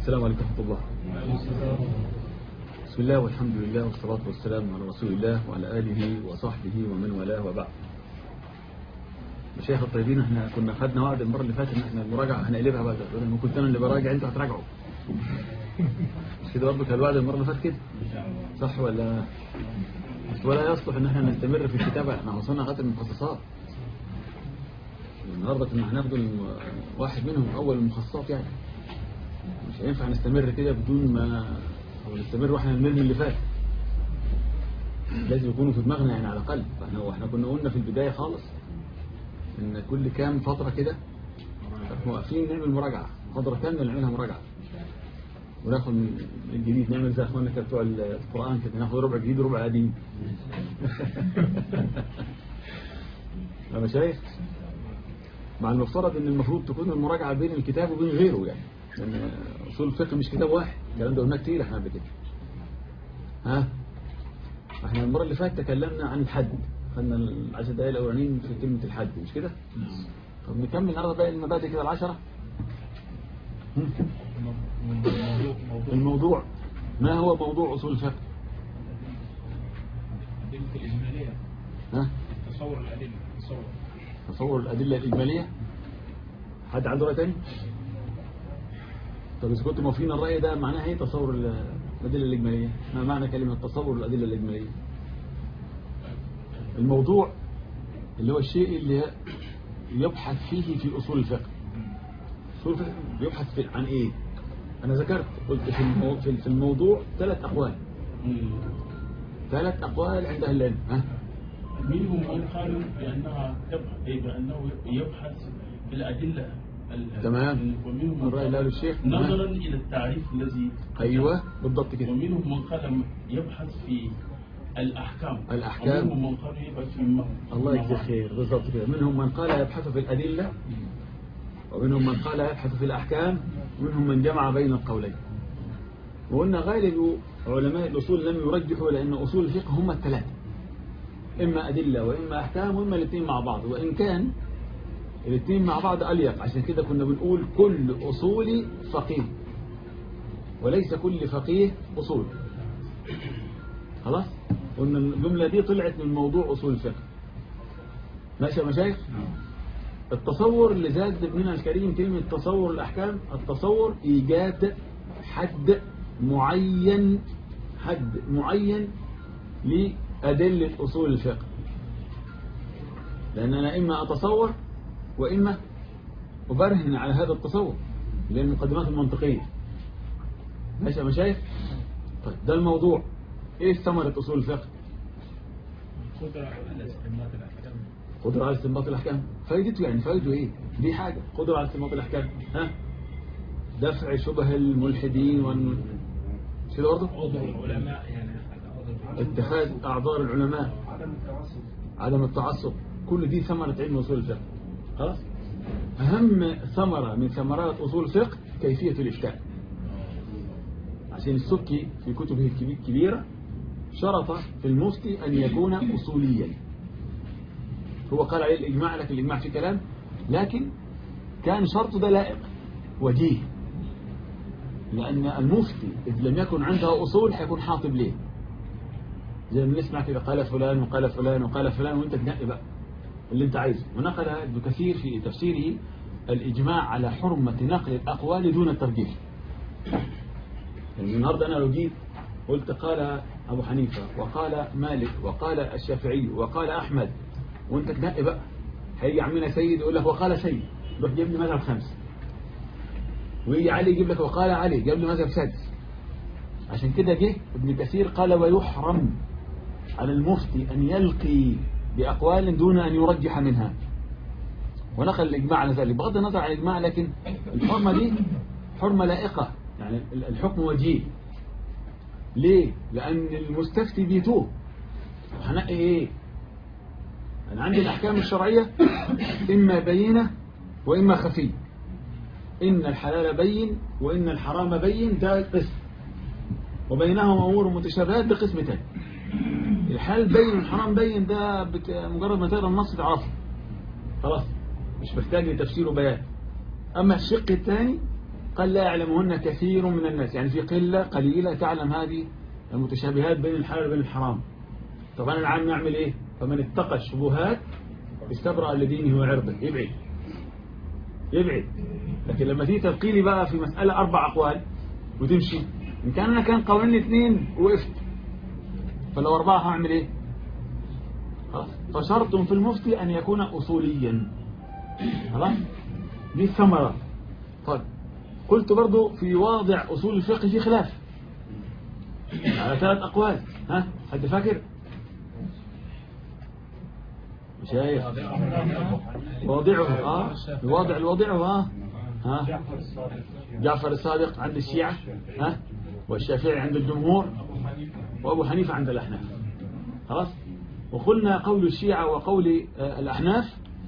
السلام عليكم ورحمة الله بسم الله والحمد لله والصلاة والسلام على رسول الله وعلى آله وصحبه ومن والاه وبعد مشايخ الطيبين احنا كنا خدنا وعد المرة اللي فاتت ان احنا المراجعة هنقلبها بقى تقول لما كنت انا اللي براجع انتوا هتراجعوا مش كده برضه كان الوعد المرة اللي فاتت كده صح ولا بس ولا يصلح ان احنا نستمر في الكتابة احنا وصلنا لغايه المخصصات النهارده كنا هناخد الم- واحد منهم اول المخصصات يعني مش هينفع نستمر كده بدون ما او نستمر واحنا نرمي اللي فات لازم يكونوا في دماغنا يعني على الاقل فاحنا واحنا كنا قلنا في البدايه خالص ان كل كام فتره كده احنا واقفين نعمل مراجعه فتره كامله نعملها مراجعه وناخد من الجديد نعمل زي اخواننا كده بتوع القران كده ناخد ربع جديد وربع قديم انا شايف مع المفترض ان المفروض تكون المراجعه بين الكتاب وبين غيره يعني لان اصول الفقه مش كتاب واحد الكلام ده قلناه كتير احنا قبل كده ها احنا المره اللي فاتت تكلمنا عن الحد خدنا العشر دقائق الاولانيين في كلمه الحد مش كده طب نكمل النهارده باقي المبادئ كده العشره هم؟ الموضوع ما هو موضوع اصول الفقه أدلة الإجمالية ها تصور الأدلة تصور تصور الأدلة الإجمالية حد عنده رأي تاني طب إذا كنتم موافقين الرأي ده معناها إيه تصور الأدلة الإجمالية ما معنى كلمة تصور الأدلة الإجمالية الموضوع اللي هو الشيء اللي يبحث فيه في أصول الفقه أصول الفقه بيبحث في عن إيه أنا ذكرت قلت في المو- في- في الموضوع ثلاث أقوال ثلاث أقوال عند أهل العلم ها منهم من قالوا بأنها تبحث أي بأنه يبحث في الأدلة ال- تمام. ومنهم من الرأي اللي قاله الشيخ. نظرا إلى التعريف الذي أيوة بالضبط كده ومنهم من قال يبحث في الأحكام الأحكام. ومنهم من قال يبحث في الم- الله يجزي خير بالضبط كده منهم من قال يبحث في الأدلة ومنهم من قال يبحث في الأحكام ومنهم من جمع بين القولين وقلنا غالب علماء الأصول لم يرجحوا لأن أصول الفقه هم الثلاثة إما أدلة وإما أحكام وإما الاثنين مع بعض وإن كان الاثنين مع بعض أليق عشان كده كنا بنقول كل أصول فقيه وليس كل فقيه أصول خلاص قلنا الجملة دي طلعت من موضوع أصول الفقه ماشي يا مشايخ التصور اللي زاد ابننا الكريم كلمة تصور الأحكام التصور إيجاد حد معين حد معين لأدلة أصول الفقه لأن أنا إما أتصور وإما أبرهن على هذا التصور لأن المقدمات المنطقية ماشي يا مشايخ طيب ده الموضوع إيه ثمرة أصول الفقه قدرة على استنباط الأحكام قدرة على استنباط الأحكام فايدته يعني فايدته إيه دي حاجة قدرة على استنباط الأحكام ها دفع شبه الملحدين وال مش كده برضه عذر العلماء يعني عذر اتخاذ أعذار العلماء عدم التعصب عدم التعصب كل دي ثمرة علم أصول الفقه خلاص أهم ثمرة من ثمرات أصول الفقه كيفية الإفتاء عشان السبكي في كتبه الكبي- الكبيرة شرط في المفتي أن يكون أصوليا هو قال عليه الإجماع لكن الإجماع في كلام لكن كان شرط ده لائق وجيه لأن المفتي إذ لم يكن عنده أصول حيكون حاطب ليه زي ما نسمع كده قال فلان وقال فلان وقال فلان وانت تنقي بقى اللي انت عايزه ونقل ابن كثير في تفسيره الإجماع على حرمة نقل الأقوال دون الترجيح يعني النهاردة أنا لو جيت قلت قال أبو حنيفة وقال مالك وقال الشافعي وقال أحمد وانت تنقي بقى هيجي عمنا سيد يقول لك وقال سيد روح جيب لي مذهب خمس ويجي علي يجيب لك وقال علي جاب لي مذهب سادس عشان كده جه ابن كثير قال ويحرم على المفتي أن يلقي بأقوال دون أن يرجح منها ونقل الإجماع على ذلك بغض النظر عن الإجماع لكن الحرمة دي حرمة لائقة يعني الحكم وجيه ليه؟ لأن المستفتي بيتوه هنقي إيه؟ أنا عندي الأحكام الشرعية إما بينة وإما خفية إن الحلال بين وإن الحرام بين ده قسم وبينهما أمور متشابهات ده قسم تاني الحلال بين والحرام بين ده بت... مجرد ما تقرا النص تعرفه خلاص مش محتاج لتفسير وبيان أما الشق الثاني قال لا يعلمهن كثير من الناس يعني في قلة قليلة تعلم هذه المتشابهات بين الحلال وبين الحرام طبعا العام نعمل ايه فمن اتقى الشبهات استبرأ لدينه وعرضه يبعد يبعد لكن لما تيجي تبقي لي بقى في مسألة أربع أقوال وتمشي إن كان أنا كان قولين اثنين وقفت فلو أربعة هعمل إيه خلاص فشرط في المفتي أن يكون أصوليا خلاص دي الثمرة طيب قلت برضو في واضع أصول الفقه في خلاف على ثلاث أقوال ها حد فاكر شايف واضعه اه الواضع الواضعه اه ها جعفر الصادق عند الشيعة ها والشافعي عند الجمهور وأبو حنيفة عند الأحناف خلاص وقلنا قول الشيعة وقول آه، الأحناف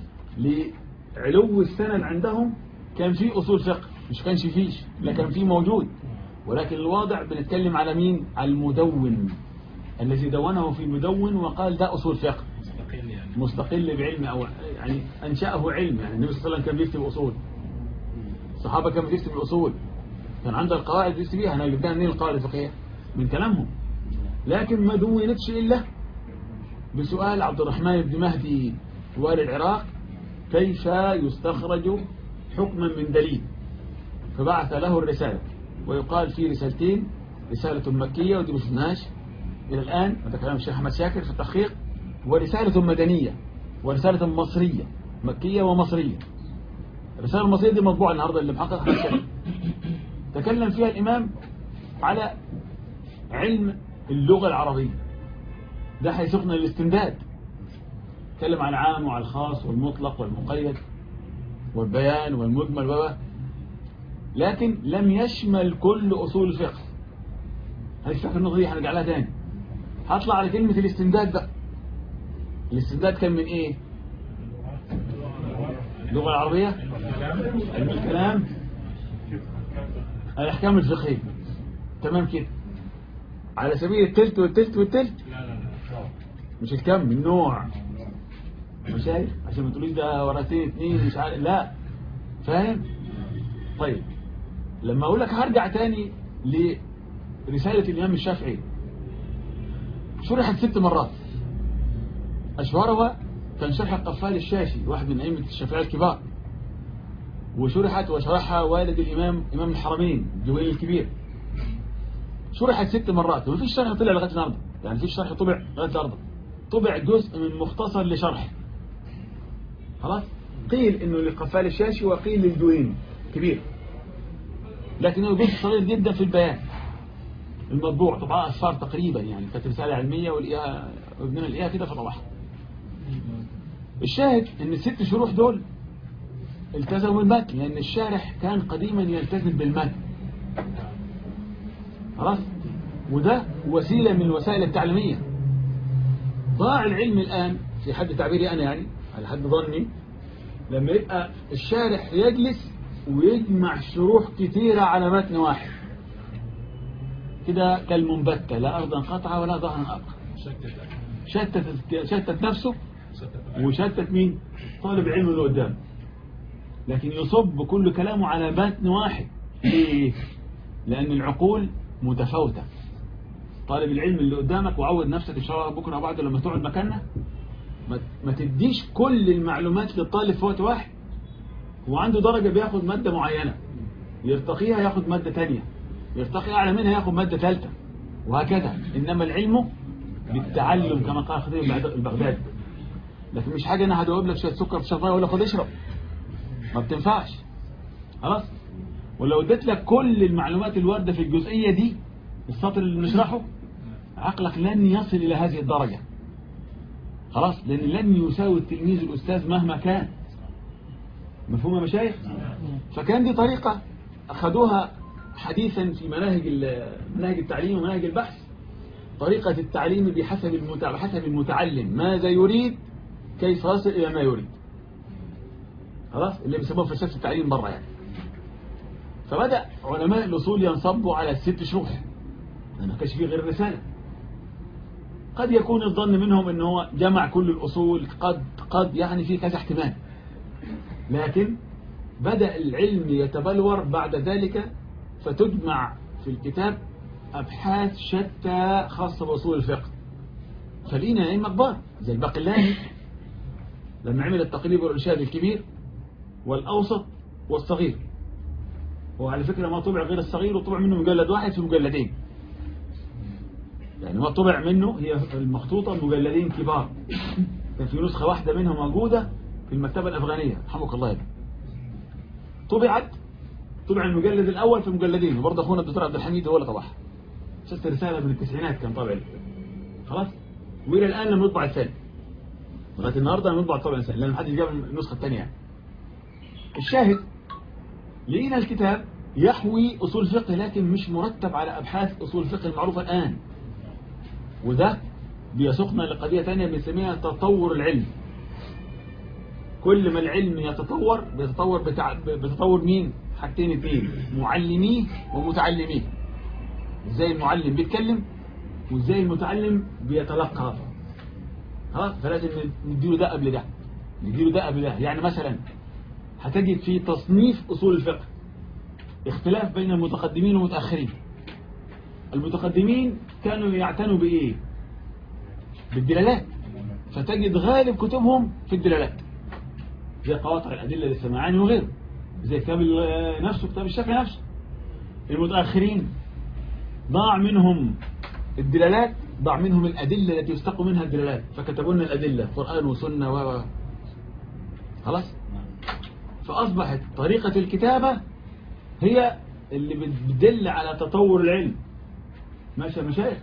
لعلو السند عندهم كان في أصول فقه مش كانش فيش لا كان في موجود ولكن الواضع بنتكلم على مين على المدون الذي دونه في مدون وقال ده أصول فقه مستقل يعني مستقل بعلم أو يعني أنشأه علم يعني النبي صلى الله عليه وسلم كان بيكتب أصول الصحابة كانوا بيكتب الأصول كان عنده القواعد بيكتب بيها أنا جبتها منين القواعد الفقهية من كلامهم لكن ما دونتش إلا بسؤال عبد الرحمن بن مهدي والي العراق كيف يستخرج حكما من دليل فبعث له الرسالة ويقال في رسالتين رسالة مكية ودي ما شفناهاش إلى الآن هذا كلام الشيخ أحمد شاكر في التحقيق ورسالة مدنية ورسالة مصرية مكية ومصرية الرسالة المصرية دي مطبوعة النهاردة اللي محقق أحمد شاكر تكلم فيها الإمام على علم اللغة العربية ده هيسوقنا للاستمداد تكلم عن العام وعلى الخاص والمطلق والمقيد والبيان والمجمل و لكن لم يشمل كل أصول الفقه هنفتح النقطة دي هنرجع لها تاني هطلع على كلمة الاستمداد بقى الاستمداد كان من ايه اللغة العربية علم الكلام الأحكام الفقهية تمام كده على سبيل التلت والتلت والتلت لا لا لا مش الكم النوع مش شايف عشان ما تقوليش ده ورقتين اتنين مش عارف لا فاهم طيب لما اقول لك هرجع تاني لرسالة الإمام الشافعي شرحت ست مرات أشهرها كان شرح القفال الشاشي واحد من أئمة الشافعية الكبار وشرحت وشرحها والد الإمام إمام الحرمين الجويني الكبير شرحت ست مرات ومفيش شرح طلع لغاية النهارده يعني مفيش شرح طبع لغاية النهارده طبع جزء من مختصر لشرح خلاص قيل انه للقفال الشاشي وقيل للجويني كبير لكنه جزء صغير جدا في البيان المطبوع طبعا أصفار تقريبا يعني كانت رسالة علمية والإياها وابننا الإياها كده فطبعها الشاهد ان الست شروح دول التزموا بالمتن لأن الشارح كان قديما يلتزم بالمتن خلاص وده وسيلة من الوسائل التعليمية ضاع العلم الآن في حد تعبيري أنا يعني على حد ظني لما يبقى الشارح يجلس ويجمع شروح كتيرة على متن واحد كده كالمنبتة لا أرضا قطعة ولا ظهرا أبقى شتت شتت, شتت نفسه شتت وشتت مين طالب العلم اللي قدام لكن يصب كل كلامه على متن واحد ليه لأن العقول متفاوتة طالب العلم اللي قدامك وعود نفسك إن شاء الله بكرة أو بعد لما تقعد مكاننا ما- ما تديش كل المعلومات للطالب في وقت واحد هو عنده درجة بياخد مادة معينة يرتقيها ياخد مادة تانية يرتقي أعلى منها ياخد مادة ثالثة وهكذا إنما العلم بالتعلم كما قال خطيب البغدادي لكن مش حاجة أنا هدوب لك شوية سكر في شفاية ولا خد اشرب ما بتنفعش خلاص ولو اديت لك كل المعلومات الواردة في الجزئية دي السطر اللي بنشرحه عقلك لن يصل إلى هذه الدرجة خلاص لأن لن يساوي التلميذ الأستاذ مهما كان مفهوم يا مشايخ فكان دي طريقة أخذوها حديثا في مناهج ال- مناهج التعليم ومناهج البحث طريقة التعليم بحسب المتع... بحسب المتعلم ماذا يريد كيف يصل إلى ما يريد خلاص اللي بيسموه فلسفة التعليم بره يعني فبدأ علماء الأصول ينصبوا على الست شروح ما كانش فيه غير رسالة قد يكون الظن منهم ان هو جمع كل الأصول قد قد يعني في كذا احتمال لكن بدأ العلم يتبلور بعد ذلك فتجمع في الكتاب أبحاث شتى خاصة بأصول الفقه فلينا أئمة كبار زي الباقلاني لما عمل التقريب والإرشاد الكبير والأوسط والصغير وعلى فكرة ما طبع غير الصغير وطبع منه مجلد واحد في مجلدين يعني ما طبع منه هي المخطوطة مجلدين كبار كان في نسخة واحدة منها موجودة في المكتبة الأفغانية رحمك الله يبقى. طبعت طبع المجلد الأول في مجلدين وبرضه أخونا الدكتور عبد الحميد هو اللي طبعها شفت رسالة من التسعينات كان طابع خلاص وإلى الآن لم يطبع الثاني لغاية النهاردة لم يطبع الطبع الثاني لأن محدش جاب النسخة الثانية يعني. الشاهد لقينا الكتاب يحوي أصول فقه لكن مش مرتب على أبحاث أصول الفقه المعروفة الآن وده بيسوقنا لقضية ثانية بنسميها تطور العلم كل ما العلم يتطور بيتطور بتع... بتطور مين حاجتين اثنين معلميه ومتعلميه ازاي المعلم بيتكلم وازاي المتعلم بيتلقى خلاص فلازم نديله ده قبل ده نديله ده قبل ده يعني مثلا هتجد في تصنيف أصول الفقه اختلاف بين المتقدمين والمتأخرين المتقدمين كانوا يعتنوا بإيه بالدلالات فتجد غالب كتبهم في الدلالات زي قواطع الأدلة للسماعاني وغيره زي كتاب نفسه كتاب الشافعي نفسه المتأخرين ضاع منهم الدلالات ضاع منهم الأدلة التي يستقوا منها الدلالات فكتبوا لنا الأدلة قرآن وسنة و خلاص فأصبحت طريقة الكتابة هي اللي بتدل على تطور العلم ماشي يا مشايخ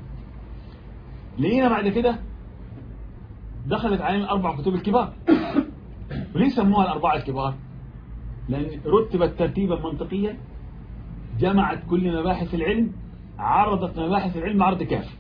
لقينا بعد كده دخلت علينا الأربع كتب الكبار وليه سموها الأربعة الكبار لأن رتبت ترتيبا منطقيا جمعت كل مباحث العلم عرضت مباحث العلم عرض كافي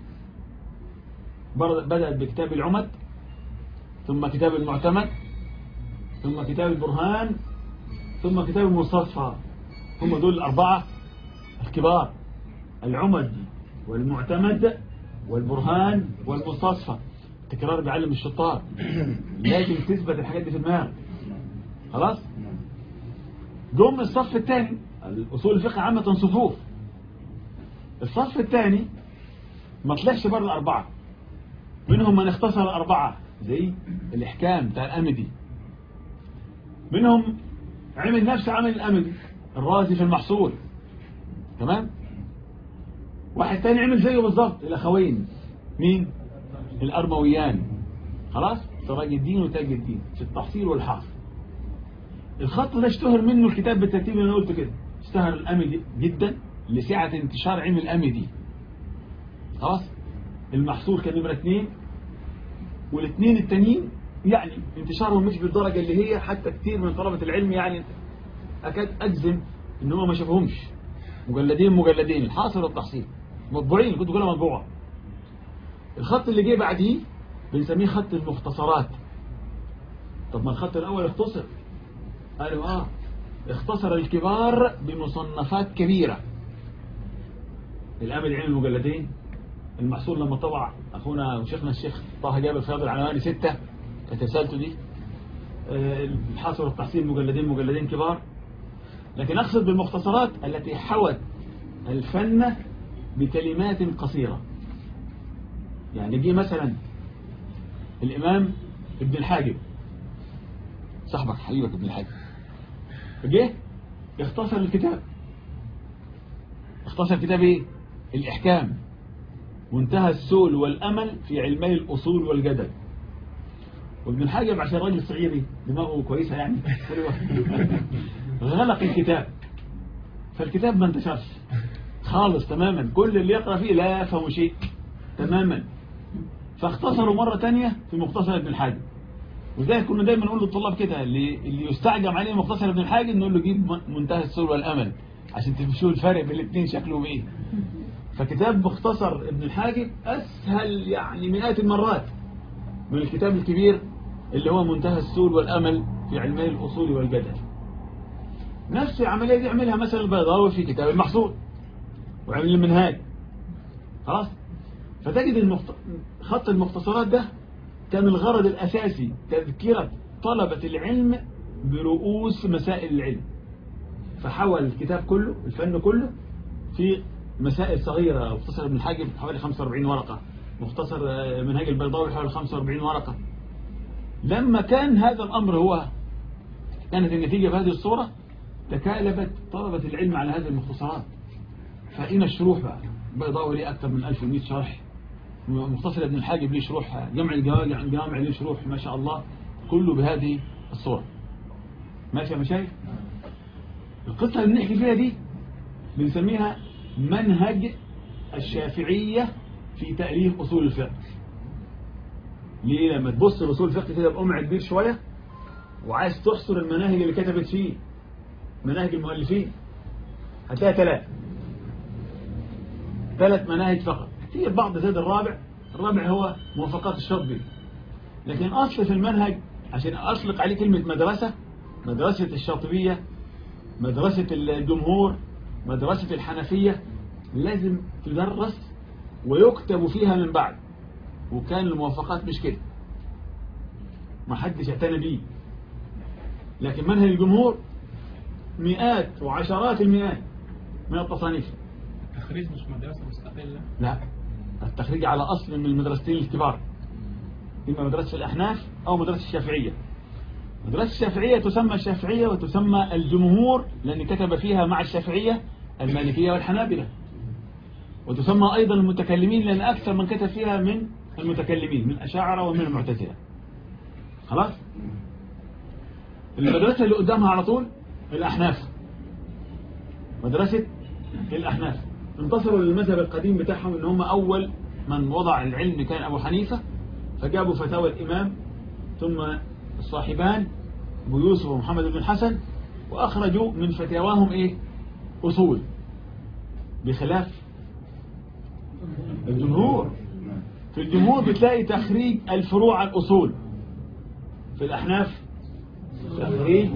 بدأت بكتاب العمد ثم كتاب المعتمد ثم كتاب البرهان ثم كتاب المستصفى هم دول الأربعة الكبار العمد والمعتمد والبرهان والمستصفى التكرار بيعلم الشطار لازم تثبت الحاجات دي في دماغك خلاص جم الصف الثاني الأصول الفقه عامة صفوف الصف الثاني ما طلعش بره الأربعة منهم من اختصر الأربعة زي الإحكام بتاع الأمدي منهم عمل نفس عمل الأمدي الرازي في المحصول تمام واحد تاني عمل زيه بالظبط الأخوين مين الأرمويان خلاص سراج الدين وتاج الدين في التحصيل والحاصل الخط ده اشتهر منه الكتاب بالترتيب اللي انا قلت كده اشتهر الأمدي جدا لسعة انتشار علم الأمدي خلاص المحصول كان نمرة اثنين والاثنين التانيين يعني انتشارهم مش بالدرجة اللي هي حتى كتير من طلبة العلم يعني أكاد أجزم إن هم ما شافوهمش مجلدين مجلدين الحاصل والتحصيل مطبوعين الكتب كلها مطبوعة الخط اللي جه بعديه بنسميه خط المختصرات طب ما الخط الأول اختصر قالوا آه اختصر الكبار بمصنفات كبيرة الأمل علم المجلدين المحصول لما طبع أخونا وشيخنا الشيخ طه جابر فاضل العنواني ستة كانت رسالته دي الحاصل والتحصيل مجلدين مجلدين كبار لكن أقصد بالمختصرات التي حوت الفن بكلمات قصيرة يعني جه مثلا الإمام ابن الحاجب صاحبك حبيبك ابن الحاجب جه اختصر الكتاب اختصر كتاب ايه الإحكام وانتهى السول والأمل في علمي الأصول والجدل وابن الحاجب عشان راجل صعيدي دماغه كويسة يعني غلق الكتاب فالكتاب ما انتشرش خالص تماما كل اللي يقرأ فيه لا يفهم شيء تماما فاختصروا مرة تانية في مختصر ابن الحاجب وذلك كنا دايما نقول للطلاب كده اللي, اللي يستعجم عليه مختصر ابن الحاجب نقول له جيب منتهى السور والأمل عشان تمشوا الفرق بين الاثنين شكله ايه فكتاب مختصر ابن الحاجب أسهل يعني مئات المرات من الكتاب الكبير اللي هو منتهى السور والأمل في علمي الأصول والجدل نفس العملية دي عملها مثلا البيضاوي في كتاب المحصول وعمل المنهاج خلاص فتجد المخت... خط المختصرات ده كان الغرض الأساسي تذكرة طلبة العلم برؤوس مسائل العلم فحول الكتاب كله الفن كله في مسائل صغيرة مختصر ابن الحاجب حوالي 45 ورقة مختصر آه، منهاج البيضاوي حوالي 45 ورقة لما كان هذا الأمر هو كانت النتيجة بهذه الصورة تكالبت طلبة العلم على هذه المختصرات فإن الشروح بقى البيضاوي ليه أكثر من 1100 شرح مختصر ابن الحاجب ليه شروح جمع الجوامع جامع ليه شروح ما شاء الله كله بهذه الصورة ماشي يا مشايخ القصة اللي بنحكي فيها دي بنسميها منهج الشافعية في تأليف أصول الفقه ليه لما تبص لأصول الفقه كده بقمع كبير شوية وعايز تحصر المناهج اللي كتبت فيه مناهج المؤلفين هتلاقي ثلاث ثلاث مناهج فقط في البعض زاد الرابع الرابع هو موافقات الشطبي لكن أصل في المنهج عشان أطلق عليه كلمة مدرسة مدرسة الشاطبية مدرسة الجمهور مدرسة الحنفية لازم تدرس ويكتب فيها من بعد وكان الموافقات مش كده ما حدش اعتنى بيه لكن منهج الجمهور مئات وعشرات المئات من التصانيف التخريج مش مدرسة مستقلة لا التخريج على أصل من المدرستين الكبار إما مدرسة الأحناف أو مدرسة الشافعية مدرسة الشافعية تسمى الشافعية وتسمى الجمهور لأن كتب فيها مع الشافعية المالكية والحنابلة وتسمى أيضا المتكلمين لأن أكثر من كتب فيها من المتكلمين من الأشاعرة ومن المعتزلة خلاص المدرسة اللي قدامها على طول الأحناف مدرسة الأحناف انتصروا للمذهب القديم بتاعهم ان هم أول من وضع العلم كان أبو حنيفة فجابوا فتاوى الإمام ثم الصاحبان أبو يوسف ومحمد بن الحسن وأخرجوا من فتاواهم إيه أصول بخلاف الجمهور في الجمهور بتلاقي تخريج الفروع على الأصول في الأحناف تخريج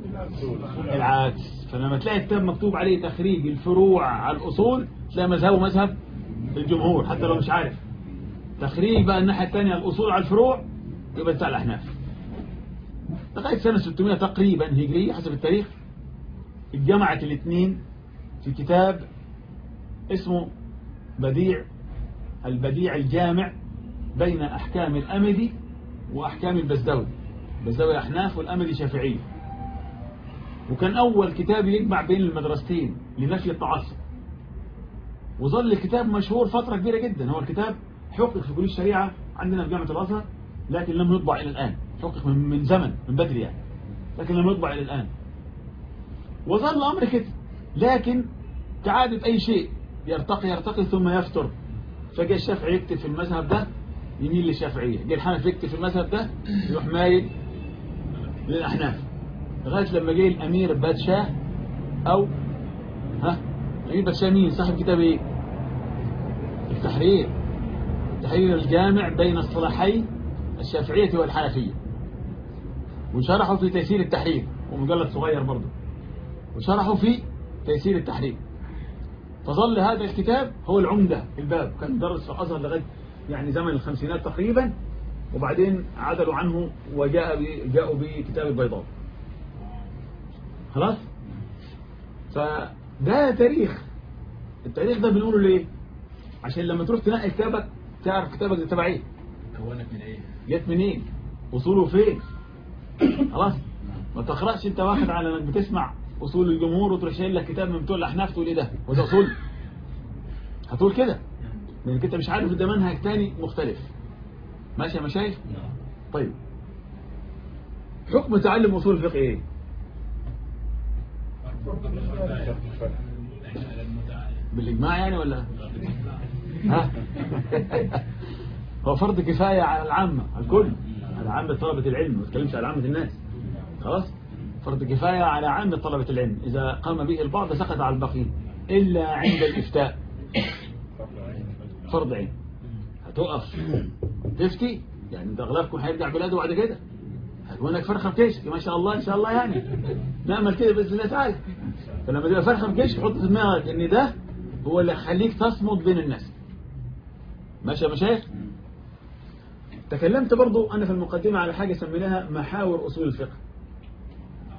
العكس فلما تلاقي كتاب مكتوب عليه تخريج الفروع على الأصول تلاقي مذهبه مذهب الجمهور حتى لو مش عارف تخريج بقى الناحية الثانية الأصول على الفروع يبقى بتاع الأحناف لغاية سنة 600 تقريبا هجرية حسب التاريخ اتجمعت الاثنين في كتاب اسمه بديع البديع الجامع بين أحكام الأمدي وأحكام البزدوي البزدوي أحناف والأمدي شافعي وكان أول كتاب يجمع بين المدرستين لنفي التعصب وظل الكتاب مشهور فترة كبيرة جدا هو الكتاب حقق في كلية الشريعة عندنا في جامعة الأزهر لكن لم يطبع إلى الآن حقق من من زمن من بدري يعني لكن لم يطبع إلى الآن وظل الأمر كده لكن كعادة أي شيء يرتقي يرتقي ثم يفتر فجاء الشافعي يكتب في المذهب ده يميل للشافعية جاء الحنفي يكتب في المذهب ده يروح مايل للأحناف لغاية لما جه الأمير بادشاه أو ها الأمير بادشاه مين صاحب كتاب إيه التحرير التحرير الجامع بين الصلاحين الشافعية والحنفية وشرحوا في تيسير التحرير ومجلد صغير برضه وشرحوا في تيسير التحرير فظل هذا الكتاب هو العمدة الباب كان درس في الأزهر لغاية يعني زمن الخمسينات تقريبا وبعدين عدلوا عنه وجاء ب- جاءوا بكتاب البيضاء خلاص فده تاريخ التاريخ ده بنقوله ليه عشان لما تروح تنقي كتابك تعرف كتابك ده تبع ايه كونك من ايه؟ جت منين اصوله فين خلاص ما تقراش انت واخد على انك بتسمع اصول الجمهور وتروح شايل لك كتاب من بتوع الاحناف تقول ايه ده وده اصول هتقول كده لانك انت مش عارف ده منهج تاني مختلف ماشي يا مشايخ طيب حكم تعلم اصول الفقه ايه بالاجماع يعني ولا ها هو فرض كفاية على العامة على الكل على عامة طلبة العلم ما تكلمش على عامة الناس خلاص فرض كفاية على عامة طلبة العلم إذا قام به البعض سقط على الباقين إلا عند الإفتاء فرض عين هتقف تفتي يعني انت اغلبكم هيرجع بلاده بعد كده هتكون لك فرخه في كيشك ما شاء الله ان شاء الله يعني نعمل كده باذن الله تعالى فلما تبقى فرخه في كيشك حط في دماغك ان ده هو اللي يخليك تصمد بين الناس ماشي يا مشايخ تكلمت برضو أنا في المقدمة على حاجة سميناها محاور أصول الفقه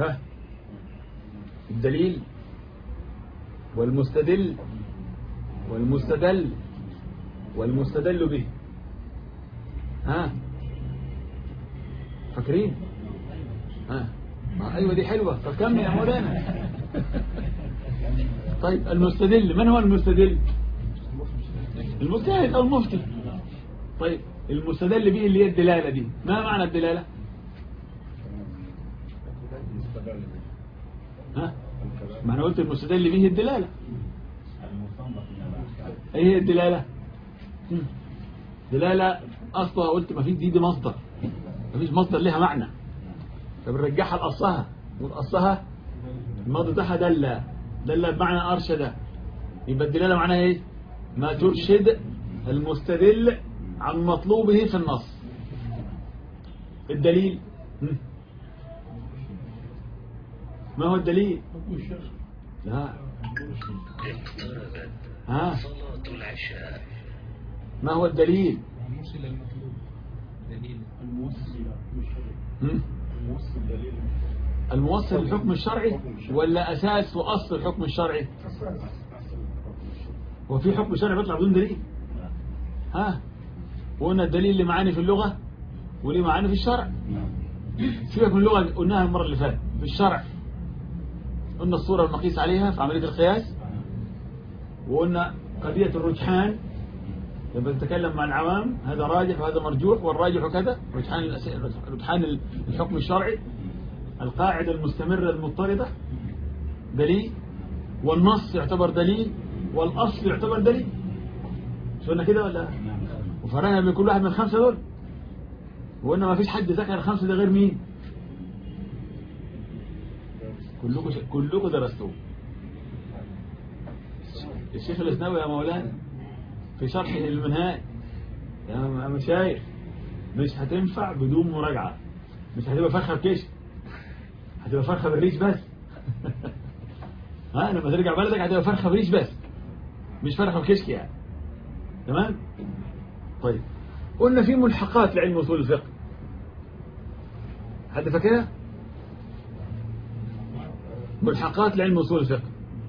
ها الدليل والمستدل والمستدل والمستدل به ها فاكرين ها ما ايوه دي حلوه طب كمل يا مولانا طيب المستدل من هو المستدل المجتهد او المفتي طيب المستدل به اللي هي الدلاله دي ما معنى الدلاله ها ما انا قلت المستدل به الدلاله ايه هي الدلاله مم. دلاله اصلا قلت ما فيش دي, دي مصدر ما فيش مصدر لها معنى فبنرجعها لاصلها والاصلها الماضي بتاعها دل دل بمعنى ارشد يبقى الدلاله معناها ايه ما ترشد المستدل عن مطلوبه في النص الدليل مم. ما هو الدليل حكم الشرع لا اقتربت ها صلاة العشاء ما هو الدليل موصل المطلوب دليل الموصل إلى حكم الشرع مم. الموصل دليل الموصل للحكم الشرعي ولا أساس وأصل الحكم الشرعي هو في حكم شرعي بيطلع بدون دليل ها وقلنا الدليل اللي معاني في اللغة واللي معاني في الشرع سيبك من اللغة قلناها المرة اللي فاتت في الشرع قلنا الصورة المقيس عليها في عملية القياس وقلنا قضية الرجحان لما نتكلم مع العوام هذا راجح وهذا مرجوح والراجح كذا رجحان الأس- رجحان الحكم الشرعي القاعدة المستمرة المضطردة دليل والنص يعتبر دليل والأصل يعتبر دليل شفنا كده ولا وفرقنا بين كل واحد من الخمسة دول وقلنا ما فيش حد ذكر الخمسة ده غير مين كلكم كلكم درستوه الشيخ الاسناوي يا مولانا في شرحه للمنهاج يا مشايخ مش هتنفع بدون مراجعة مش هتبقى فرخة بكشف هتبقى فرخة بالريش بس ها لما ترجع بلدك هتبقى فرخة بريش بس مش فرخة بكشك يعني تمام طيب قلنا في ملحقات لعلم اصول الفقه حد فاكرها ملحقات لعلم اصول الفقه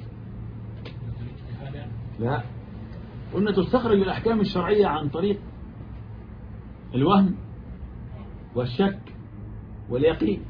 لا قلنا تستخرج الأحكام الشرعية عن طريق الوهم والشك واليقين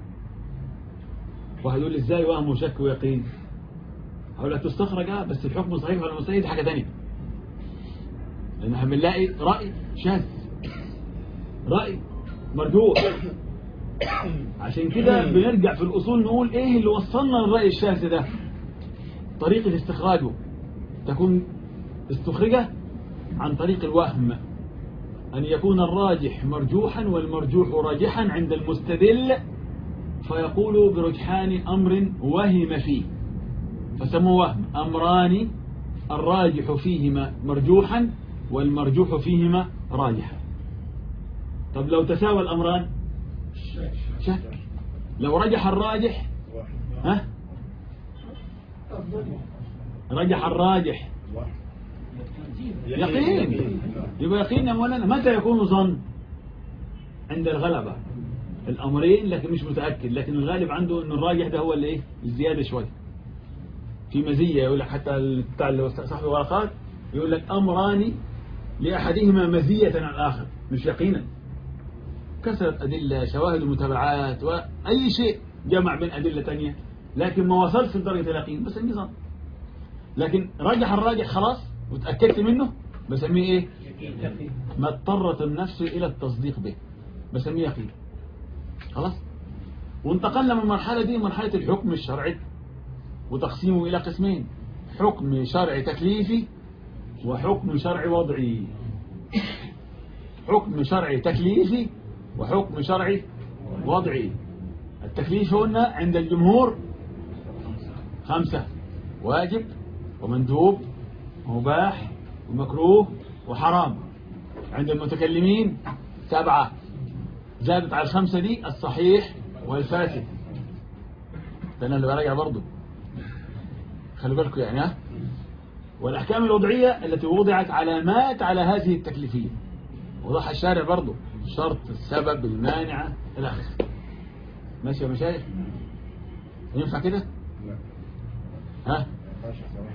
واحد يقول لي ازاي وهم وشك ويقين هقول لك تستخرج اه بس الحكم صحيح ولا مستحيل دي حاجة تانية لأن احنا بنلاقي رأي شاذ رأي مرجوح عشان كده بنرجع في الأصول نقول ايه اللي وصلنا للرأي الشاذ ده طريقة استخراجه تكون استخرجه عن طريق الوهم أن يكون الراجح مرجوحا والمرجوح راجحا عند المستدل فيقول برجحان أمر وهم فيه فسموه وهم أمران الراجح فيهما مرجوحا والمرجوح فيهما راجحا طب لو تساوى الأمران شك لو رجح الراجح ها رجح الراجح يقين يبقى يقين يا مولانا متى يكون ظن عند الغلبة الأمرين لكن مش متأكد لكن الغالب عنده أن الراجح ده هو اللي إيه الزيادة شوية في مزية يقول لك حتى بتاع اللي صاحب الورقات يقول لك أمران لأحدهما مزية عن الآخر مش يقينا كثرة أدلة شواهد ومتابعات وأي شيء جمع بين أدلة تانية لكن ما وصلش لدرجة اليقين بس النظام لكن رجح الراجح خلاص وتأكدت منه بسميه ايه ما اضطرت النفس الى التصديق به بسميه يقين خلاص وانتقلنا من المرحلة دي مرحلة الحكم الشرعي وتقسيمه الى قسمين حكم شرعي تكليفي وحكم شرعي وضعي حكم شرعي تكليفي وحكم شرعي وضعي التكليف قلنا عند الجمهور خمسة واجب ومندوب ومباح ومكروه وحرام عند المتكلمين سبعة زادت على الخمسة دي الصحيح والفاسد ده انا اللي براجع برضو خلوا بالكم يعني ها والأحكام الوضعية التي وضعت علامات على هذه التكليفية وضح الشارع برضو شرط السبب المانعة إلى آخره ماشي يا مشايخ ينفع كده لا ها ما ينفعش صراحة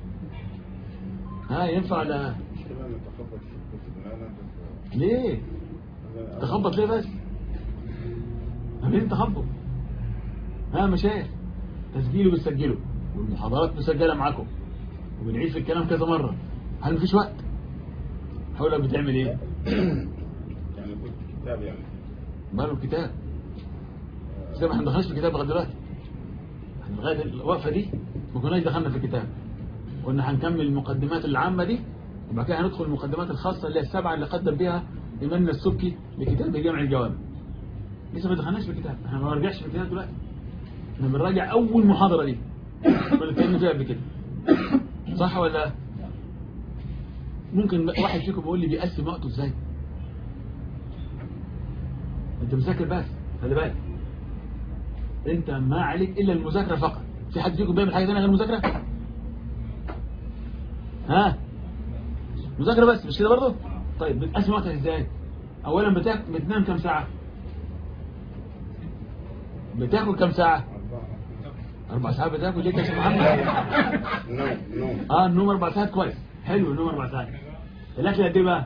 ها ينفع ولا المشكلة ان تخبط في الكتب لا لا بس ليه أنا- تخبط ليه بس عاملين تخبط ها مشايخ تسجيله بتسجله والمحاضرات مسجله معاكم وبنعيد في الكلام كذا مره هل مفيش وقت حولك بتعمل ايه يعني كنت كتاب يعني ماله الكتاب زي ما احنا ما دخلناش في الكتاب لغايه دلوقتي احنا لغايه الوقفه دي ما كناش دخلنا في الكتاب قلنا هنكمل المقدمات العامه دي وبعد كده هندخل المقدمات الخاصه اللي هي السبعه اللي قدم بها ايماننا السبكي لكتاب جامع الجوامع لسه ما دخلناش في الكتاب احنا ما بنرجعش في الكتاب دلوقتي احنا بنراجع اول محاضره دي كنا اتكلمنا فيها قبل كده صح ولا لا؟ ممكن واحد فيكم يقول لي بيقسم وقته ازاي انت مذاكر بس خلي بالك انت ما عليك الا المذاكره فقط في حد فيكم بيعمل حاجه ثانيه غير المذاكره ها مذاكره بس مش كده برضه طيب بتقسم وقتك ازاي اولا بتاكل بتنام كم ساعه بتاكل كم ساعه أربعة اربع ساعات بتاكل ليه يا شيخ محمد نوم نوم اه النوم اربع ساعات كويس حلو النوم اربع ساعات الاكل قد ايه بقى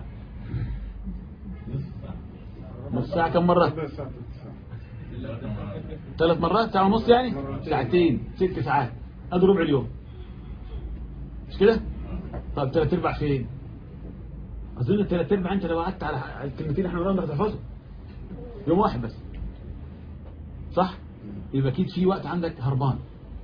نص ساعه كم مره ربع ساعة تلت ساعة ثلاث مرات ساعة ونص يعني مرتين. ساعتين ست ساعات ادي ربع اليوم مش كده طب ثلاث ارباع فين اظن الثلاث ارباع انت لو قعدت على على الكلمتين اللي احنا قلنا هتحفظهم يوم واحد بس صح يبقى اكيد في وقت عندك هربان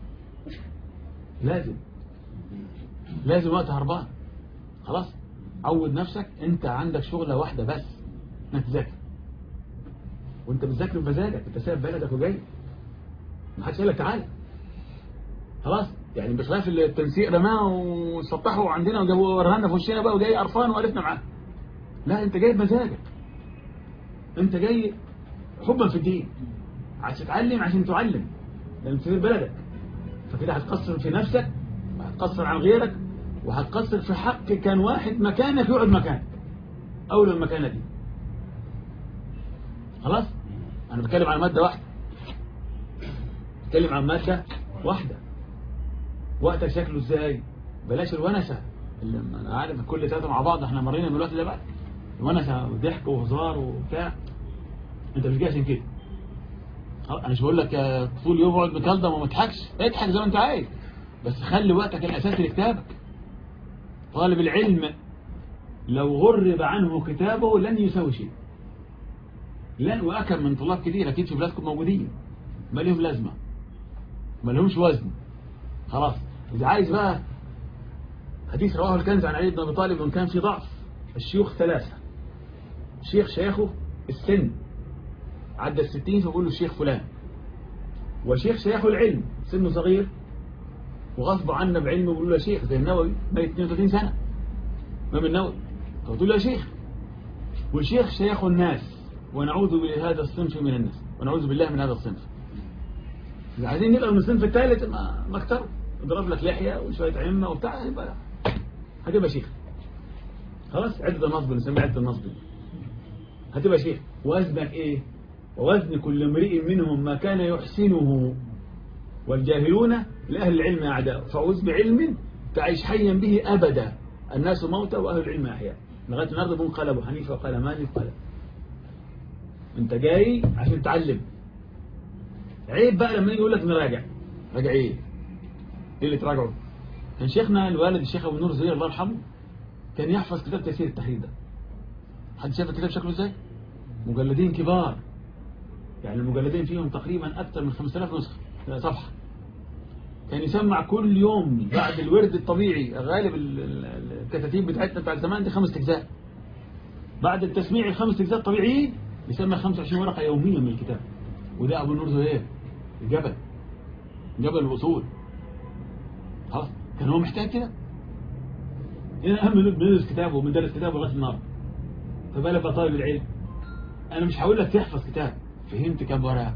لازم لازم وقت هربان خلاص عود نفسك انت عندك شغلة واحدة بس انك تذاكر وانت بتذاكر بمزاجك انت سايب بلدك وجاي ما حدش قال لك تعالى خلاص يعني بخلاف التنسيق رماه وسطحه عندنا وجابوه ورهنا في وشنا بقى وجاي قرفان وقرفنا معاه لا انت جاي بمزاجك انت جاي حبا في الدين عشان تتعلم عشان تعلم لان تسيب بلدك فكده هتقصر في نفسك وهتقصر عن غيرك وهتقصر في حق كان واحد مكانك يقعد مكانك اولى المكانه دي خلاص انا بتكلم عن ماده واحده بتكلم عن ماده واحده وقتك شكله ازاي بلاش الونسه اللي انا عارف كل ثلاثه مع بعض احنا مرينا بالوقت ده بقى ونسه وضحك وهزار وبتاع انت مش جاي عشان كده اه، انا مش بقول لك اه، طول اليوم اقعد مكلضم وما تضحكش اضحك زي ما انت عايز بس خلي وقتك الاساسي لكتابك طالب العلم لو غرب عنه كتابه لن يساوي شيء لن وأكم من طلاب كتير أكيد في بلادكم موجودين ما لهم لازمة ما لهمش وزن خلاص إذا عايز بقى حديث رواه الكنز عن علي بن أبي طالب وإن كان في ضعف الشيوخ ثلاثة شيخ شيخه السن عدى الستين فبقول له الشيخ فلان وشيخ شيخه العلم سنه صغير وغصب عنا بعلمه بيقول له يا شيخ زي النووي ميت 32 سنة امام النووي فبتقول له يا شيخ والشيخ شيخ الناس ونعوذ بهذا الصنف من الناس ونعوذ بالله من هذا الصنف إذا عايزين نبقى من الصنف الثالث ما ما اكتر اضرب لك لحية وشوية عمة وبتاع يبقى هتبقى شيخ خلاص عدة النصب نسميها عدة النصب هتبقى شيخ وزنك ايه ووزن كل امرئ منهم ما كان يحسنه والجاهلون لأهل العلم أعداء فعوز بعلم تعيش حيا به أبدا الناس موتى وأهل العلم أحياء لغاية النهارده بنقول قال أبو حنيفة وقال مالك قال أنت جاي عشان تعلم عيب بقى لما يجي يقول لك نراجع راجع إيه؟ إيه اللي تراجعه؟ كان شيخنا الوالد الشيخ أبو نور زهير الله يرحمه كان يحفظ كتاب تيسير التحرير ده حد شاف الكتاب شكله ازاي؟ مجلدين كبار يعني المجلدين فيهم تقريبا أكثر من 5000 نسخة صفحة كان يسمع كل يوم بعد الورد الطبيعي غالب ال- ال- الكتاتيب بتاعتنا بتاع زمان دي خمس اجزاء بعد التسميع الخمس اجزاء الطبيعيين يسمع 25 ورقه يوميا من الكتاب وده ابو النور زهير الجبل جبل الوصول خلاص كان هو محتاج كده هنا اهم من بندرس كتابه وبندرس كتابه لغايه النهارده فبالك بقى طالب العلم انا مش هقول لك تحفظ كتاب فهمت كام ورقه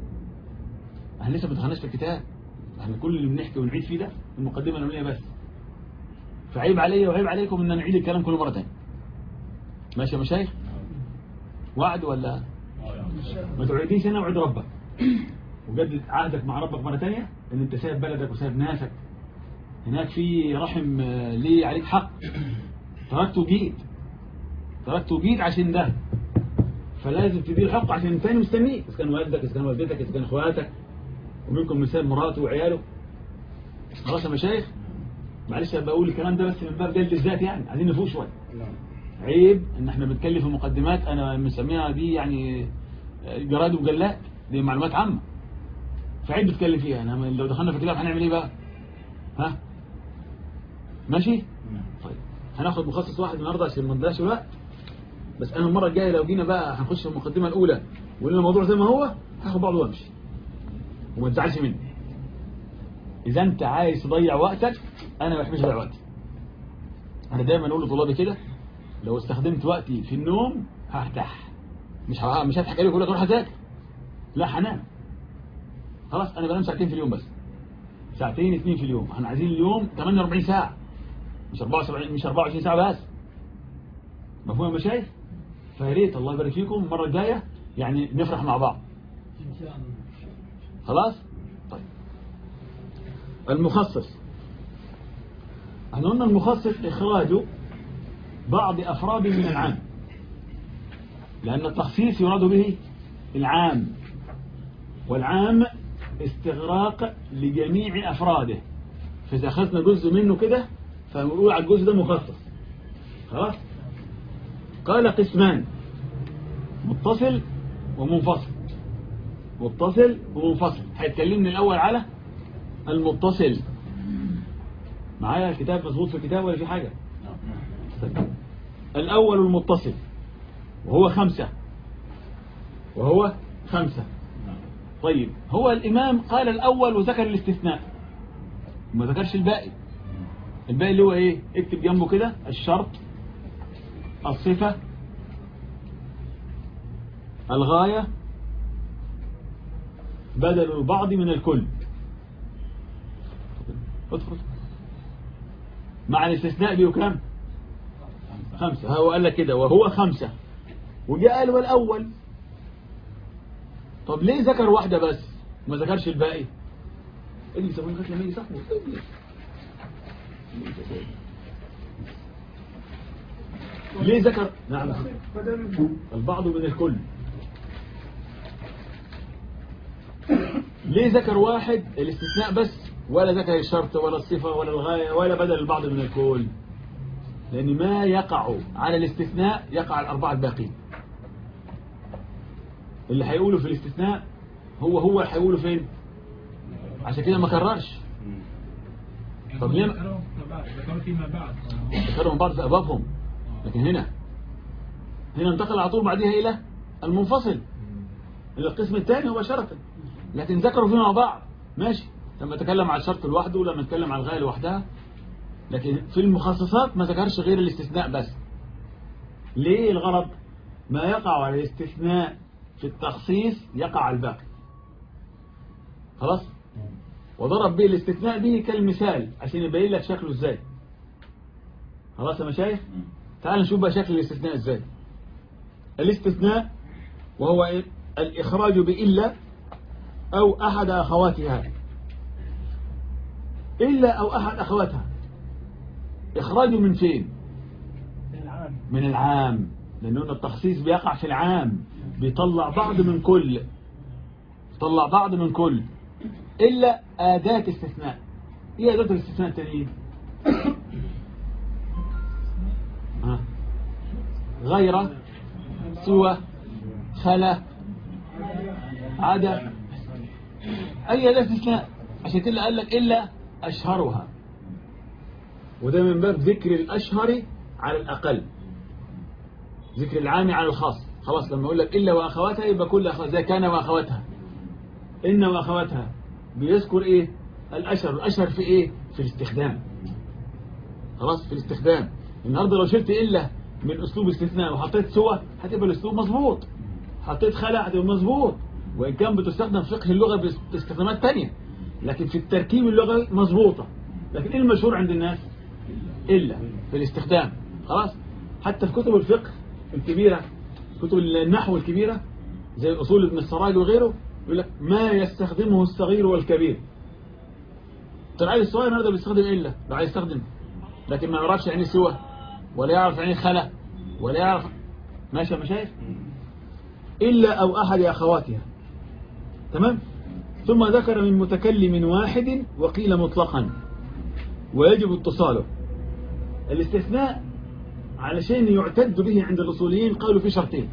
احنا لسه ما دخلناش في الكتاب احنا كل اللي بنحكي ونعيد فيه ده المقدمه الاوليه بس فعيب عليا وعيب عليكم ان نعيد الكلام كل مره تاني ماشي يا مشايخ وعد ولا ما تعيديش انا وعد ربك وجدد عهدك مع ربك مرة تانية ان انت سايب بلدك وسايب ناسك هناك في رحم آه، ليه عليك حق تركته وجيت تركته وجيت عشان ده فلازم تدير حق عشان تاني مستنيك اذا كان والدك اذا كان والدتك اذا كان اخواتك ومنكم مثال مراته وعياله خلاص يا مشايخ معلش أنا بقول الكلام ده بس من باب جلد الذات يعني عايزين نفوق شويه نعم عيب ان احنا بنتكلم في مقدمات انا مسميها دي يعني جرائد ومجلات دي معلومات عامه فعيب بتتكلم فيها انا لو دخلنا في كتاب هنعمل ايه بقى ها ماشي طيب هناخد مخصص واحد النهارده عشان ما نضيعش الوقت بس انا المره الجايه لو جينا بقى هنخش في المقدمه الاولى وقلنا الموضوع زي ما هو هاخد بعض وامشي وما تزعلش مني اذا انت عايز تضيع وقتك انا ما بحبش اضيع وقتي انا دايما اقول لطلابي كده لو استخدمت وقتي في النوم هرتاح مش ه- مش هضحك عليك واقول لك اروح اذاكر لا هنام خلاص انا بنام ساعتين في اليوم بس ساعتين اثنين في اليوم احنا عايزين اليوم 48 ساعه مش 74 مش 24 ساعه بس مفهوم يا مشايخ فيا ريت الله يبارك فيكم المره الجايه يعني نفرح مع بعض خلاص طيب المخصص احنا قلنا المخصص اخراج بعض افراد من العام لان التخصيص يراد به العام والعام استغراق لجميع افراده فاذا اخذنا جزء منه كده فنقول على الجزء ده مخصص خلاص قال قسمان متصل ومنفصل متصل ومنفصل هيتكلمني الأول على المتصل معايا الكتاب مظبوط في الكتاب ولا في حاجة طيب. الأول المتصل وهو خمسة وهو خمسة طيب هو الإمام قال الأول وذكر الاستثناء وما ذكرش الباقي الباقي اللي هو إيه اكتب جنبه كده الشرط الصفة الغاية بدل البعض من الكل ادخل مع الاستثناء بيه كام خمسة هو قال لك كده وهو خمسة وجاء قال والأول طب ليه ذكر واحدة بس ما ذكرش الباقي اللي يسوي لغايه لما يجي صاحبه اجلس. ليه ذكر نعم البعض من الكل ليه ذكر واحد الاستثناء بس ولا ذكر الشرط ولا الصفة ولا الغاية ولا بدل البعض من الكل لأن ما يقع على الاستثناء يقع على الأربعة الباقين اللي هيقوله في الاستثناء هو هو اللي هيقوله فين عشان كده ما كررش طب ليه ما- ذكروا فيما بعد ذكروا فيما بعد ذكروا من بعض في أبابهم لكن هنا هنا انتقل على طول بعدها إلى المنفصل إلى القسم الثاني مباشرة لكن ذكروا فيما بعض ماشي لما تكلم على الشرط لوحده ولما نتكلم على الغاية لوحدها لكن في المخصصات ما ذكرش غير الاستثناء بس ليه الغرض ما يقع على الاستثناء في التخصيص يقع على الباقي خلاص وضرب به الاستثناء به كالمثال عشان يبين لك شكله ازاي خلاص يا مشايخ تعال نشوف بقى شكل الاستثناء ازاي الاستثناء وهو إيه؟ الإخراج بإلا أو أحد أخواتها إلا أو أحد أخواتها إخراج من فين من العام لأنه التخصيص بيقع في العام بيطلع بعض من كل بيطلع بعض من كل إلا أداة استثناء إيه أداة الاستثناء التانيين ها. غير سوى خلا عدا أي أداة استثناء عشان كده قال لك إلا أشهرها وده من باب ذكر الأشهر على الأقل ذكر العام على الخاص خلاص لما يقول لك إلا وأخواتها يبقى كل أخوات زي كان وأخواتها إن وأخواتها بيذكر إيه الأشهر الأشهر في إيه في الاستخدام خلاص في الاستخدام النهاردة لو شلت إلا من أسلوب استثناء وحطيت سوى هتبقى الأسلوب مظبوط حطيت خلا هتبقى مظبوط وإن كان بتستخدم في فقه اللغة باستخدامات تانية لكن في التركيب اللغوي مظبوطة لكن إيه المشهور عند الناس إلا في الاستخدام خلاص حتى في كتب الفقه الكبيرة كتب النحو الكبيرة زي أصول ابن السراج وغيره يقول لك ما يستخدمه الصغير والكبير طيب العيل الصغير هذا بيستخدم إلا لو عايز يستخدم لكن ما يعرفش يعني سوى ولا يعرف يعني خلا ولا يعرف ماشي يا مشايخ إلا أو أحد أخواتها تمام ثم ذكر من متكلم واحد وقيل مطلقا ويجب اتصاله الاستثناء علشان يعتد به عند الأصوليين قالوا في شرطين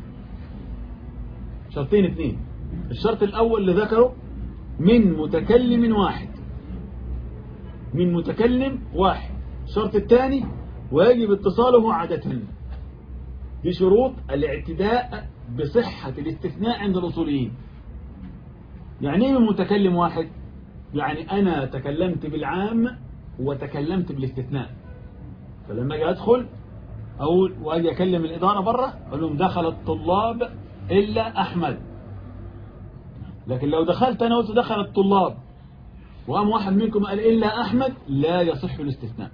شرطين اثنين الشرط الأول اللي ذكره من متكلم واحد من متكلم واحد الشرط الثاني ويجب اتصاله عادة دي شروط الاعتداء بصحة الاستثناء عند الأصوليين يعني ايه من متكلم واحد يعني أنا تكلمت بالعام وتكلمت بالاستثناء فلما أجي أدخل أقول وأجي أكلم الإدارة برة أقول لهم دخل الطلاب إلا أحمد لكن لو دخلت أنا قلت دخل الطلاب وقام واحد منكم قال إلا أحمد لا يصح الاستثناء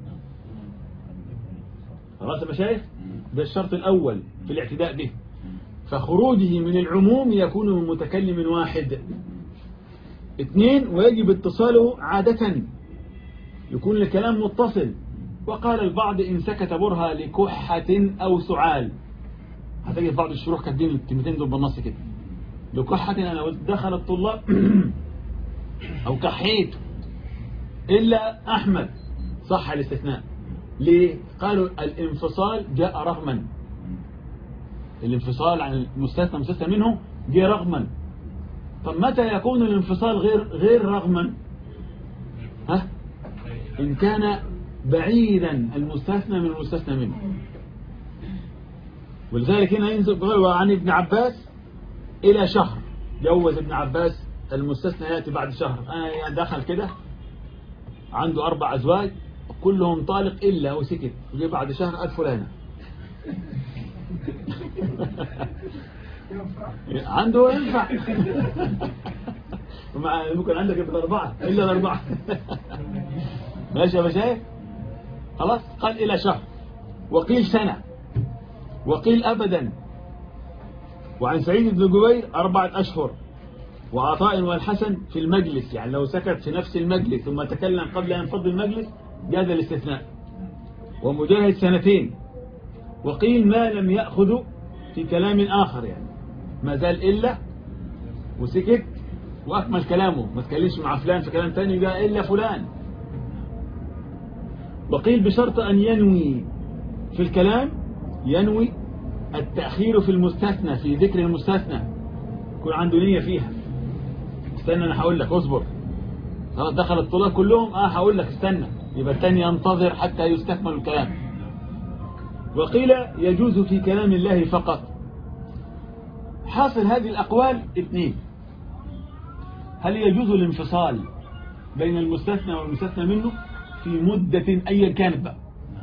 خلاص يا مشايخ ده الشرط الأول في الاعتداء به فخروجه من العموم يكون من متكلم واحد اثنين ويجب اتصاله عادة يكون الكلام متصل وقال البعض إن سكت برها لكحة أو سعال هتجد بعض الشروح كاتبين الكلمتين دول بالنص كده لكحة أنا قلت دخل الطلاب أو كحيت إلا أحمد صح الاستثناء ليه؟ قالوا الانفصال جاء رغما الانفصال عن المستثنى المستثنى منه جاء رغما طب متى يكون الانفصال غير غير رغما ها إن كان بعيدا المستثنى من المستثنى منه ولذلك هنا ينزل بغير عن ابن عباس إلى شهر جوز ابن عباس المستثنى يأتي بعد شهر أنا دخل كده عنده أربع أزواج كلهم طالق إلا وسكت وجي بعد شهر قال فلانة عنده ينفع مع ممكن عندك ابن أربعة إلا الأربعة ماشي يا مشايخ خلاص قال إلى شهر وقيل سنة وقيل أبدا وعن سعيد بن جبير أربعة أشهر وعطاء والحسن في المجلس يعني لو سكت في نفس المجلس ثم تكلم قبل أن ينفض المجلس جاز الاستثناء ومجاهد سنتين وقيل ما لم يأخذ في كلام آخر يعني ما زال إلا وسكت وأكمل كلامه ما تكلمش مع فلان في كلام تاني يبقى إلا فلان وقيل بشرط أن ينوي في الكلام ينوي التأخير في المستثنى في ذكر المستثنى يكون عنده نية فيها استنى أنا هقول لك اصبر خلاص دخل الطلاب كلهم اه هقول لك استنى يبقى الثاني ينتظر حتى يستكمل الكلام وقيل يجوز في كلام الله فقط حاصل هذه الأقوال اثنين هل يجوز الانفصال بين المستثنى والمستثنى منه في مدة أيا كانت بقى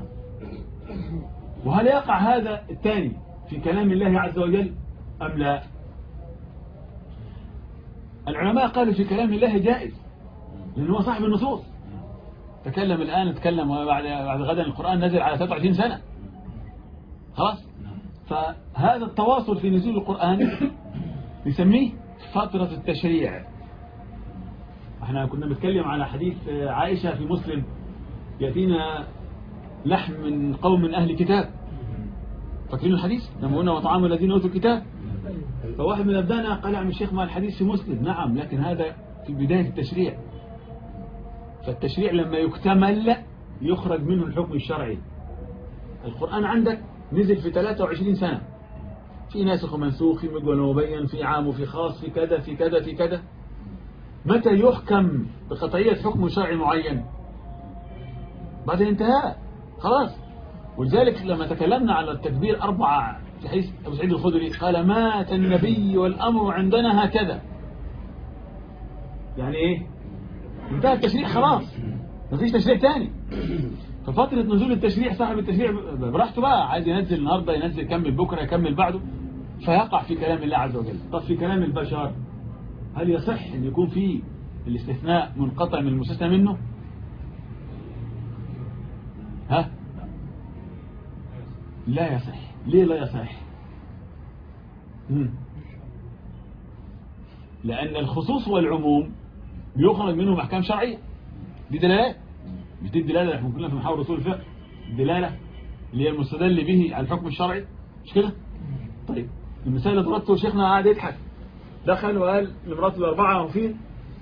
وهل يقع هذا الثاني في كلام الله عز وجل أم لا العلماء قالوا في كلام الله جائز لأنه هو صاحب النصوص تكلم الآن تكلم وبعد بعد غدا القرآن نزل على 23 سنة خلاص فهذا التواصل في نزول القرآن نسميه فترة التشريع احنا كنا بنتكلم على حديث عائشة في مسلم يأتينا لحم من قوم من أهل كتاب فاكرين الحديث لما قلنا وطعام الذين أوتوا الكتاب فواحد من أبدانا قال عم الشيخ ما الحديث في مسلم نعم لكن هذا في بداية التشريع فالتشريع لما يكتمل يخرج منه الحكم الشرعي القرآن عندك نزل في 23 سنة في ناسخ ومنسوخ في مجمل ومبين في عام وفي خاص في كذا في كذا في كذا متى يحكم بقطعية حكم شرعي معين بعد الانتهاء خلاص ولذلك لما تكلمنا على التكبير أربعة في حديث أبو سعيد الخدري قال مات النبي والأمر عندنا هكذا يعني إيه انتهى التشريع خلاص مفيش تشريع تاني ففترة نزول التشريع صاحب التشريع براحته بقى عايز ينزل النهاردة ينزل يكمل بكرة يكمل بعده فيقع في كلام الله عز وجل طب في كلام البشر هل يصح أن يكون في الاستثناء منقطع من المستثنى منه ها لا يصح ليه لا يصح مم. لأن الخصوص والعموم بيخرج منهم أحكام شرعية دي دلالات مش دي الدلالة اللي احنا كلنا في محاور أصول الفقه الدلالة اللي هي المستدل به على الحكم الشرعي مش كده طيب المثال اللي ضربته شيخنا قاعد يضحك دخل وقال لمراته الأربعة وفين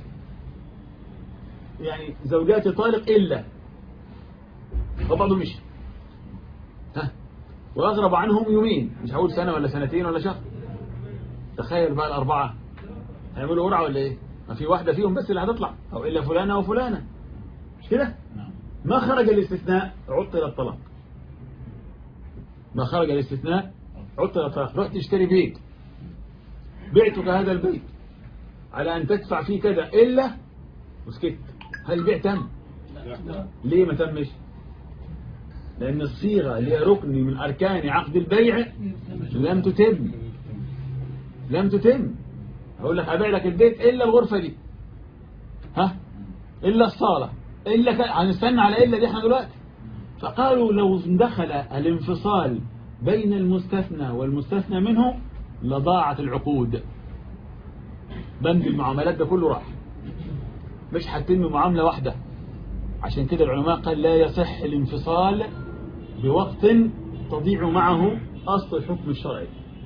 يعني زوجاتي طالق إلا وبعضه مشي ها وأغرب عنهم يومين مش هقول سنة ولا سنتين ولا شهر تخيل بقى الأربعة هيعملوا قرعة ولا إيه ما في واحدة فيهم بس اللي هتطلع أو إلا فلانة أو فلانة مش كده ما خرج الاستثناء عطل الطلاق ما خرج الاستثناء عطل الطلاق رحت تشتري بيت بعتك هذا البيت على أن تدفع فيه كذا إلا وسكت هل البيع تم ليه ما تمش لأن الصيغة اللي هي ركن من أركان عقد البيع لم تتم لم تتم هقول لك أبيع لك البيت إلا الغرفة دي ها إلا الصالة إلا ك... هنستنى على إلا دي احنا دلوقتي فقالوا لو دخل الانفصال بين المستثنى والمستثنى منه لضاعت العقود بند المعاملات ده كله راح مش هتتم معاملة واحدة عشان كده العلماء قال لا يصح الانفصال بوقت تضيع معه أصل الحكم الشرعي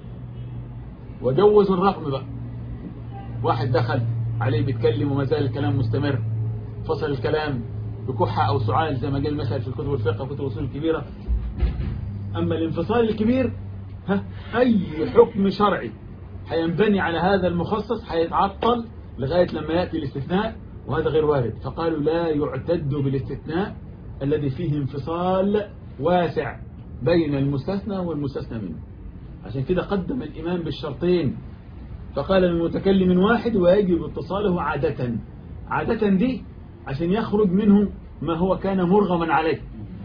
وجوزوا الرقم بقى واحد دخل عليه بيتكلم وما زال الكلام مستمر فصل الكلام بكحة أو سعال زي ما قال مثلا في الكتب الفقه وكتب الأصول الكبيرة أما الانفصال الكبير ها أي حكم شرعي هينبني على هذا المخصص هيتعطل لغاية لما يأتي الاستثناء وهذا غير وارد فقالوا لا يعتد بالاستثناء الذي فيه انفصال واسع بين المستثنى والمستثنى منه عشان كده قدم الإمام بالشرطين فقال للمتكلم واحد ويجب اتصاله عادة عادة دي عشان يخرج منه ما هو كان مرغما عليه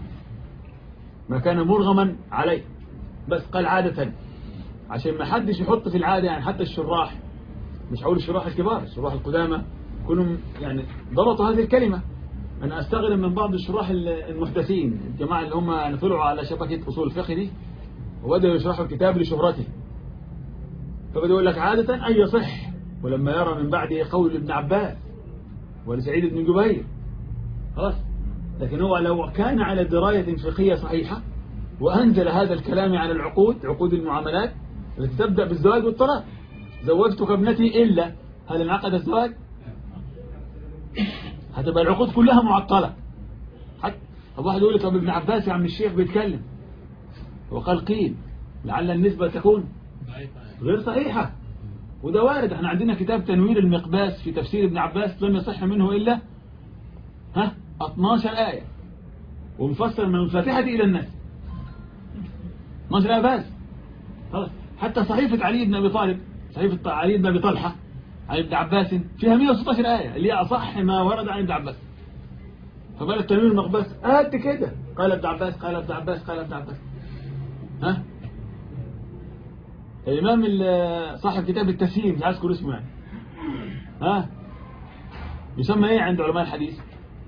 ما كان مرغما عليه بس قال عادة عشان ما حدش يحط في العادة يعني حتى الشراح مش هقول الشراح الكبار الشراح القدامى كلهم يعني ضبطوا هذه الكلمة أنا أستغرب من بعض الشراح المحدثين الجماعة اللي هم يعني طلعوا على شبكة أصول الفقه دي وبدأوا يشرحوا الكتاب لشهرته فبدأ يقول لك عادة أن يصح ولما يرى من بعده قول ابن عباس ولسعيد بن جبير خلاص لكن هو لو كان على دراية فقهية صحيحة وأنزل هذا الكلام على العقود عقود المعاملات التي تبدأ بالزواج والطلاق زوجتك ابنتي إلا هل انعقد الزواج هتبقى العقود كلها معطلة حتى واحد يقول لك طب ابن عباس يا عم الشيخ بيتكلم وقال قيل لعل النسبة تكون غير صحيحة وده وارد احنا عندنا كتاب تنوير المقباس في تفسير ابن عباس لم يصح منه إلا ها 12 آية ومفسر من الفاتحة إلى الناس 12 آية بس خلاص حتى صحيفة علي بن أبي طالب صحيفة علي بن أبي طلحة عن ابن عباس فيها 116 آية اللي هي أصح ما ورد عن ابن عباس فقال التنوير المقباس قد كده قال ابن عباس قال ابن عباس قال ابن عباس ها الإمام صاحب كتاب التسهيل مش عايز اذكر اسمه يعني ها يسمى ايه عند علماء الحديث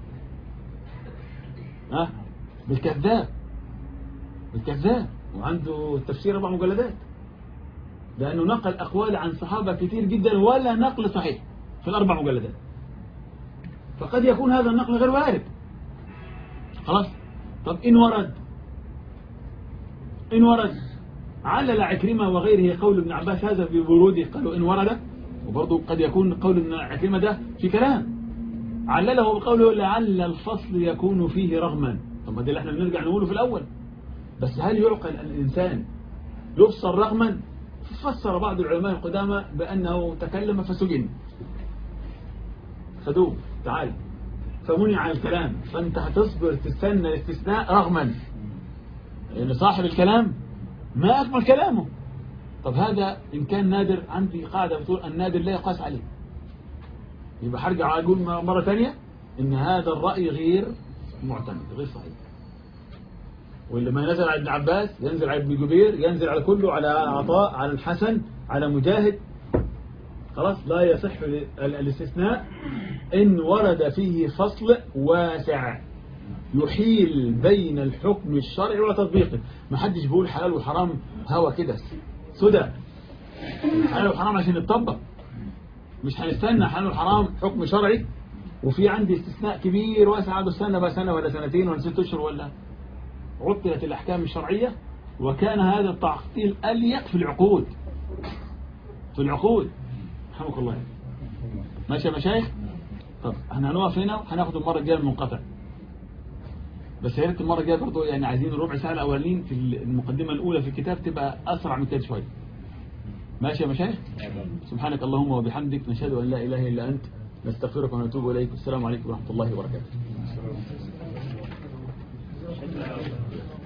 ها بالكذاب بالكذاب وعنده تفسير اربع مجلدات لأنه نقل أقوال عن صحابة كثير جدا ولا نقل صحيح في الأربع مجلدات فقد يكون هذا النقل غير وارد خلاص طب إن ورد إن ورد علل عكرمة وغيره قول ابن عباس هذا في وروده قالوا إن ورد وبرضه قد يكون قول ابن عكرمة ده في كلام علله بقوله لعل الفصل يكون فيه رغما طب ما ده اللي احنا بنرجع نقوله في الأول بس هل يعقل أن الإنسان يفصل رغما فسر بعض العلماء القدامى بأنه تكلم فسجن خدوه تعال فمنع الكلام فانت هتصبر تستنى الاستثناء رغما لأن يعني صاحب الكلام ما أكمل كلامه طب هذا إن كان نادر عندي قاعدة بتقول النادر لا يقاس عليه يبقى هرجع أقول مرة ثانية إن هذا الرأي غير معتمد غير صحيح واللي ما نزل على ابن عباس ينزل على ابن جبير ينزل على كله على عطاء على الحسن على مجاهد خلاص لا يصح الاستثناء إن ورد فيه فصل واسع يحيل بين الحكم الشرعي وتطبيقه ما حدش بيقول حلال وحرام هوا كده سدى حلال وحرام عشان يتطبق مش هنستنى حلال الحرام حكم شرعي وفي عندي استثناء كبير واسع عنده استنى بقى سنة ولا سنتين ولا ست اشهر ولا عطلت الأحكام الشرعية وكان هذا التعطيل أليق في العقود في العقود رحمك الله ماشي يا مشايخ طب احنا هنقف هنا وهناخد المرة الجاية المنقطع بس يا ريت المرة الجاية برضه يعني عايزين الربع ساعة الأولين في المقدمة الأولى في الكتاب تبقى أسرع من كده شوية ماشي يا مشايخ سبحانك اللهم وبحمدك نشهد أن لا إله إلا أنت نستغفرك ونتوب إليك السلام عليكم ورحمة الله وبركاته